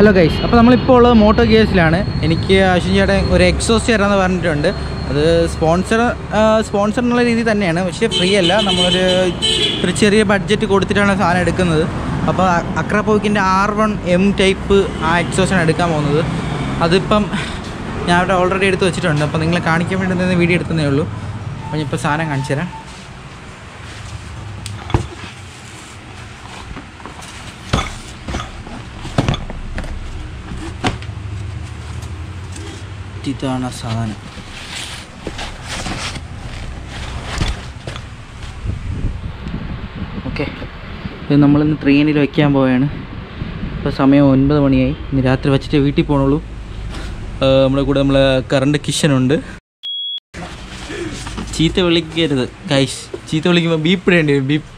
Hello guys അപ്പോൾ നമ്മളിപ്പോൾ ഉള്ളത് മോട്ടോ ഗിയേഴ്സിലാണ് എനിക്ക് അശ്വിൻ ചേട്ടൻ ഒരു എക്സോസ്റ്റ് തരാമെന്ന് പറഞ്ഞിട്ടുണ്ട് അത് സ്പോൺസർ സ്പോൺസർ എന്നുള്ള രീതി തന്നെയാണ് പക്ഷേ ഫ്രീ അല്ല നമ്മളൊരു ഒരു ചെറിയ ബഡ്ജറ്റ് കൊടുത്തിട്ടാണ് സാധനം എടുക്കുന്നത് അപ്പോൾ അക്രപോക്കിൻ്റെ ആർ വൺ എം ടൈപ്പ് ആ എക്സോസ്റ്റാണ് എടുക്കാൻ പോകുന്നത് അതിപ്പം ഞാൻ അവിടെ ഓൾറെഡി എടുത്ത് വെച്ചിട്ടുണ്ട് അപ്പോൾ നിങ്ങളെ കാണിക്കാൻ വേണ്ടി തന്നെ വീഡിയോ എടുക്കുന്നേ ഉള്ളൂ അപ്പോൾ ഞാൻ ഇപ്പോൾ സാധനം കാണിച്ചു തരാം ഇതാണ് ആ സാധനം ഓക്കെ ഇത് നമ്മളിന്ന് ട്രെയിനിൽ വയ്ക്കാൻ പോവുകയാണ് ഇപ്പോൾ സമയം ഒൻപത് മണിയായി ഇന്ന് രാത്രി വെച്ചിട്ട് വീട്ടിൽ പോകണുള്ളൂ ആ, നമ്മുടെ കൂടെ നമ്മളെ കറണ്ട് കിഷനുണ്ട് ചീത്ത വിളിക്കരുത് ഗൈസ് ചീത്ത വിളിക്കുമ്പോൾ ബീപ്പ് ഇടേണ്ടി വരും ബീപ്പ്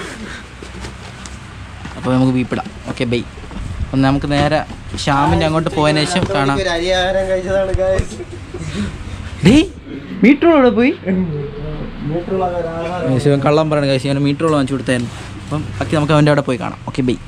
അപ്പോൾ നമുക്ക് ബീപ്പിടാം ഓക്കെ ബൈ അപ്പം നമുക്ക് നേരെ ഷ്യാമിൻ്റെ അങ്ങോട്ട് പോയതിനു ശേഷം കാണാം ഒരു അരിയാഹാരം കഴിച്ചതാണ് guys. ഡേയ് മീറ്ററോടെ പോയി വീട്ടിലുള്ള ഒരു ആഹാരം. ശിവൻ കള്ളം പറയണ കാശ് ഞാൻ മീറ്ററോളം വാങ്ങിച്ചു കൊടുത്തായിരുന്നു അപ്പം ബാക്കി നമുക്ക് അവൻ്റെ അവിടെ പോയി കാണാം ഓക്കെ ബൈ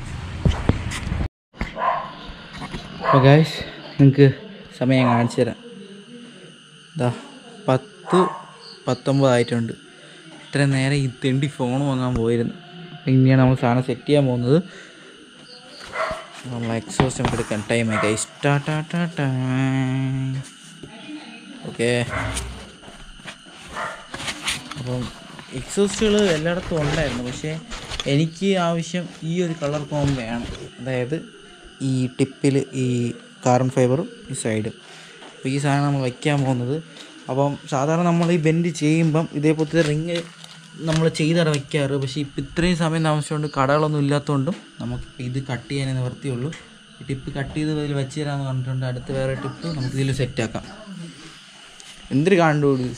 അപ്പോൾ ഗായ്സ് നിങ്ങൾക്ക് സമയം കാണിച്ചു തരാം ഇതാ പത്ത് പത്തൊമ്പതായിട്ടുണ്ട് ഇത്രയും നേരം ഈ തെണ്ടി ഫോൺ വാങ്ങാൻ പോയിരുന്നു അപ്പം ഇനിയാണ് നമ്മൾ സാധനം സെറ്റ് ചെയ്യാൻ പോകുന്നത് നമ്മൾ എക്സോസ്റ്റ് നമുക്ക് എടുക്കാൻ ടൈമായി ഗൈസ് ടാ ടാ ടാ ടാ ഓക്കേ അപ്പം എക്സോസ്റ്റുകൾ എല്ലായിടത്തും ഉണ്ടായിരുന്നു പക്ഷേ എനിക്ക് ആവശ്യം ഈ ഒരു കളർ കോം വേണം അതായത് ഈ ടിപ്പിൽ ഈ കാർബൺ ഫൈബറും ഈ സൈഡും അപ്പോൾ ഈ സാധനം നമ്മൾ വയ്ക്കാൻ പോകുന്നത് അപ്പം സാധാരണ നമ്മൾ ഈ ബെൻഡ് ചെയ്യുമ്പം ഇതേപോലത്തെ റിങ് നമ്മൾ ചെയ്താണ് വയ്ക്കാറ് പക്ഷേ ഇപ്പം ഇത്രയും സമയം താമസിച്ചുകൊണ്ട് കടകളൊന്നും ഇല്ലാത്തതുകൊണ്ടും നമുക്കിപ്പോൾ ഇത് കട്ട് ചെയ്യാനേ നിവർത്തിയുള്ളൂ ഈ ടിപ്പ് കട്ട് ചെയ്ത് ഇതിൽ വെച്ച് തരാമെന്ന് പറഞ്ഞിട്ടുണ്ട് അടുത്ത് വേറെ ടിപ്പ് നമുക്ക് ഇതിൽ സെറ്റാക്കാം എന്തൊരു കണ്ടുകൂടി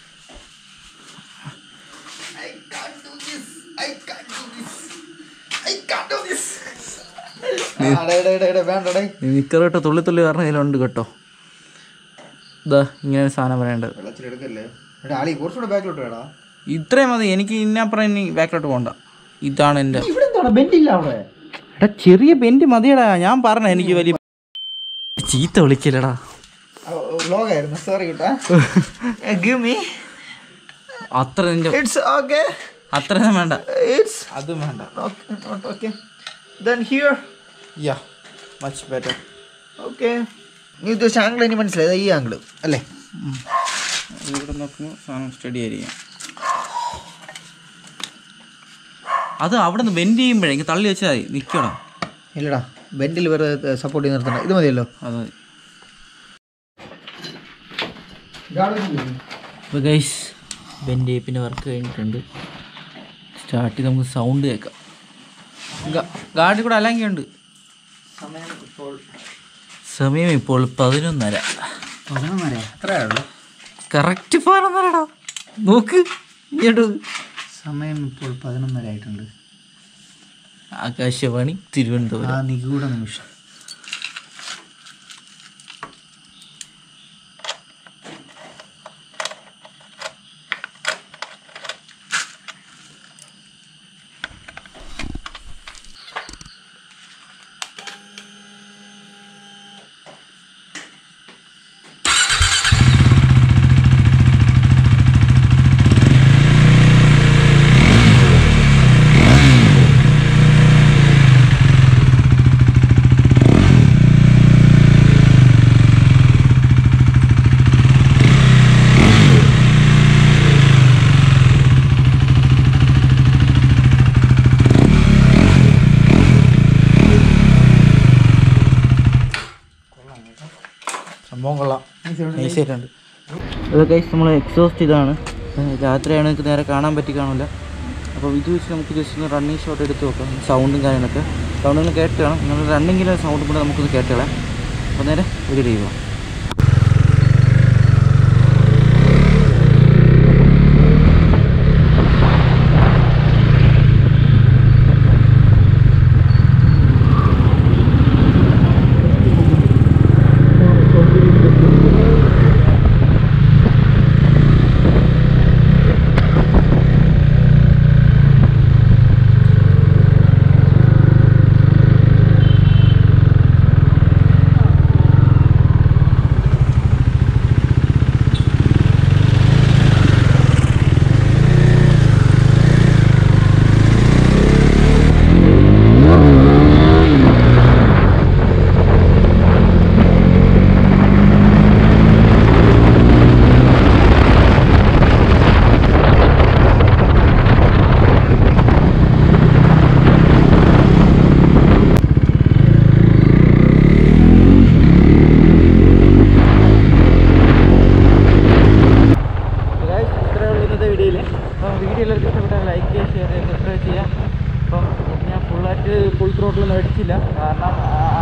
ആ, ഡേ, ഡേ, ഡേ, ഡേ, വേണ്ട, ഡേ. നിക്കറിട്ട് തുള്ളി തുള്ളി പറഞ്ഞ ഇതിലുണ്ട് കേട്ടോ ഇതാ ഇങ്ങനെ ഒരു സാധനം പറയേണ്ടത് വെള്ളത്തിൽ എടുക്കല്ലേ എടാ, ആളി കുറച്ചുകൂടെ ബാക്കിലോട്ട് വേടാ ഇത്രയും മതി എനിക്ക് ഇന്നപ്പുറം ഇനി ബാക്കിലോട്ട് പോകണ്ട ഇതാണ് എൻ്റെ ഇവിടെ എന്താണ് ബെൻഡില്ല അവിടെ എടാ ചെറിയ ബെൻഡ് മതിയടാ ഞാൻ പറഞ്ഞ എനിക്ക് വലിയ ചീത്ത വിളിക്കില്ലടാ വ്ലോഗായിരുന്നു സോറി കേട്ടാ Give me. അത്ര നിന്റെ ഇറ്റ്സ് ഓക്കെ അത്രയും വേണ്ട ഇറ്റ്സ് അതും വേണ്ട not okay then here yeah much better okay നീ ഉദ്ദേശിച്ച ആംഗിൾ ഇനി മനസ്സിലായത് ഈ ആംഗിൾ അല്ലേ ഇവിടെ നോക്കുന്നു സാധനം സ്റ്റഡി ആയിരിക്കും അത് അവിടെ നിന്ന് ബെൻഡ് ചെയ്യുമ്പോഴേ എനിക്ക് തള്ളി വെച്ചാൽ മതി നിൽക്കണം ഇല്ലടാ ബെൻഡിൽ വെറുതെ സപ്പോർട്ട് ചെയ്ത് നിർത്തണ്ട ഇത് മതിയല്ലോ അത് മതി ഇപ്പോൾ ഗൈസ് ബെൻഡ് ടേപ്പിൻ്റെ വർക്ക് കഴിഞ്ഞിട്ടുണ്ട് സ്റ്റാർട്ട് ചെയ്ത് നമുക്ക് സൗണ്ട് കേൾക്കാം ഗാർഡിൽ കൂടെ അലങ്കിയുണ്ട് സമയം ഇപ്പോൾ സമയം ഇപ്പോൾ പതിനൊന്നര പതിനൊന്നര എത്രയുള്ളൂ കറക്റ്റ് പതിനൊന്നരടാ നോക്ക് ഇങ്ങോട്ട് സമയം ഇപ്പോൾ പതിനൊന്നര ആയിട്ടുണ്ട് ആകാശവാണി ആ തിരുവനന്തപുരം നിഗൂഢ നിമിഷം സംഭവം കൊള്ളാം നൈസായിട്ടുണ്ട് ഇതൊക്കെ നമ്മൾ എക്സോസ്റ്റ് ഇതാണ് ഏഹ് രാത്രിയാണ് നിങ്ങൾക്ക് നേരെ കാണാൻ പറ്റി കാണില്ല അപ്പോൾ ഇത് വെച്ച് നമുക്ക് ജസ്റ്റ് ഒന്ന് റണ്ണിങ് ഷോട്ട് എടുത്ത് നോക്കാം സൗണ്ടും കാര്യങ്ങളൊക്കെ സൗണ്ട് നിങ്ങൾ കേട്ട് കാണാം നിങ്ങൾ റണ്ണിങ്ങിലെ സൗണ്ടും കൂടെ നമുക്കൊന്ന് കേട്ട് കളയാം അപ്പോൾ നേരെ ഒരു ചെയ്യുക കാരണം ആ-